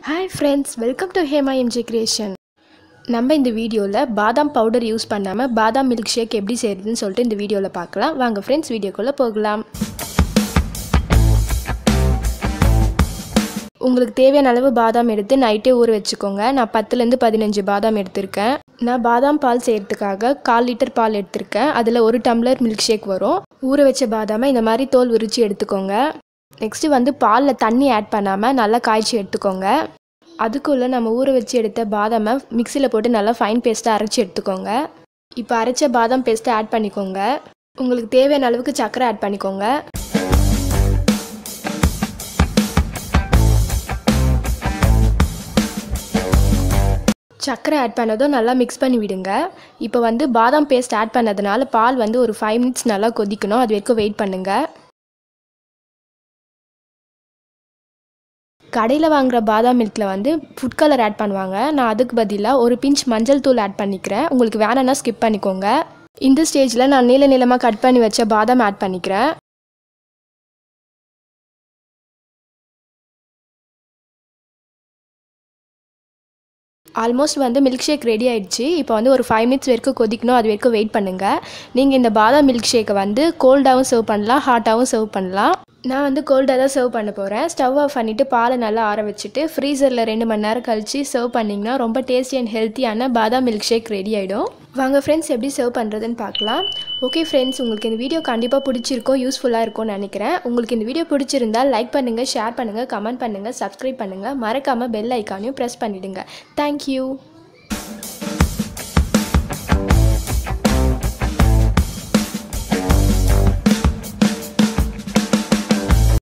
hi friends welcome to Hema MG creation நம்ம இந்த வீடியோவில் பாதாம் பவுடர் யூஸ் பண்ணாமல் பாதாம் மில்க் ஷேக் எப்படி செய்கிறதுன்னு சொல்லிட்டு இந்த வீடியோவில் பார்க்கலாம் வாங்க ஃப்ரெண்ட்ஸ் வீடியோக்குள்ளே போகலாம் உங்களுக்கு தேவையான அளவு பாதாம் எடுத்து நைட்டே ஊற வச்சுக்கோங்க நான் பத்துலேருந்து பதினஞ்சு பாதாம் எடுத்திருக்கேன் நான் பாதாம் பால் செய்கிறதுக்காக கால் லிட்டர் பால் எடுத்திருக்கேன் அதில் ஒரு டம்ளர் மில்க் ஷேக் வரும் ஊற வச்ச பாதாமை இந்த மாதிரி தோல் உரித்து எடுத்துக்கோங்க நெக்ஸ்ட்டு வந்து பாலில் தண்ணி ஆட் பண்ணாமல் நல்லா காய்ச்சி எடுத்துக்கோங்க அதுக்குள்ளே நம்ம ஊற வச்சு எடுத்த பாதாமை மிக்சியில் போட்டு நல்லா ஃபைன் பேஸ்ட்டாக அரைச்சி எடுத்துக்கோங்க இப்போ அரைச்ச பாதாம் பேஸ்ட்டை ஆட் பண்ணிக்கோங்க உங்களுக்கு தேவையான அளவுக்கு சர்க்கரை ஆட் பண்ணிக்கோங்க சர்க்கரை ஆட் பண்ணதும் நல்லா மிக்ஸ் பண்ணி விடுங்க இப்போ வந்து பாதாம் பேஸ்ட் ஆட் பண்ணதுனால பால் வந்து ஒரு ஃபைவ் மினிட்ஸ் நல்லா கொதிக்கணும் அது வரைக்கும் வெயிட் பண்ணுங்கள் கடையில் வாங்குகிற பாதாம் மில்கில் வந்து ஃபுட் கலர் ஆட் பண்ணுவாங்க நான் அதுக்கு பதிலாக ஒரு பிஞ்ச் மஞ்சள் தூள் ஆட் பண்ணிக்கிறேன் உங்களுக்கு வேணும்னா ஸ்கிப் பண்ணிக்கோங்க இந்த ஸ்டேஜில் நான் நீள நீளமாக கட் பண்ணி வச்ச பாதாம் ஆட் பண்ணிக்கிறேன் ஆல்மோஸ்ட் வந்து மில்க் ஷேக் ரெடி ஆயிடுச்சு இப்போ வந்து ஒரு ஃபைவ் மினிட்ஸ் வரைக்கும் கொதிக்கணும் அது வரைக்கும் வெயிட் பண்ணுங்கள் நீங்கள் இந்த பாதாம் மில்க் ஷேக்கை வந்து கோல்டாகவும் சர்வ் பண்ணலாம் ஹாட்டாகவும் சர்வ் பண்ணலாம் நான் வந்து கோல்டாக தான் சர்வ் பண்ண போகிறேன் ஸ்டவ் ஆஃப் பண்ணிவிட்டு பாலை நல்லா ஆற வச்சுட்டு ஃப்ரீசரில் ரெண்டு மணி நேரம் கழித்து சர்வ் பண்ணிங்கன்னா ரொம்ப டேஸ்டி அண்ட் ஹெல்த்தியான பாதாம் மில்க் ஷேக் ரெடி ஆகிடும் வாங்க ஃப்ரெண்ட்ஸ் எப்படி சர்வ் பண்ணுறதுன்னு பார்க்கலாம் ஓகே ஃப்ரெண்ட்ஸ் உங்களுக்கு இந்த வீடியோ கண்டிப்பாக பிடிச்சிருக்கோம் யூஸ்ஃபுல்லாக இருக்கும்னு நினைக்கிறேன் உங்களுக்கு இந்த வீடியோ பிடிச்சிருந்தால் லைக் பண்ணுங்கள் ஷேர் பண்ணுங்கள் கமெண்ட் பண்ணுங்கள் சப்ஸ்கிரைப் பண்ணுங்கள் மறக்காமல் பெல் ஐக்கானையும் ப்ரெஸ் பண்ணிவிடுங்க தேங்க்யூ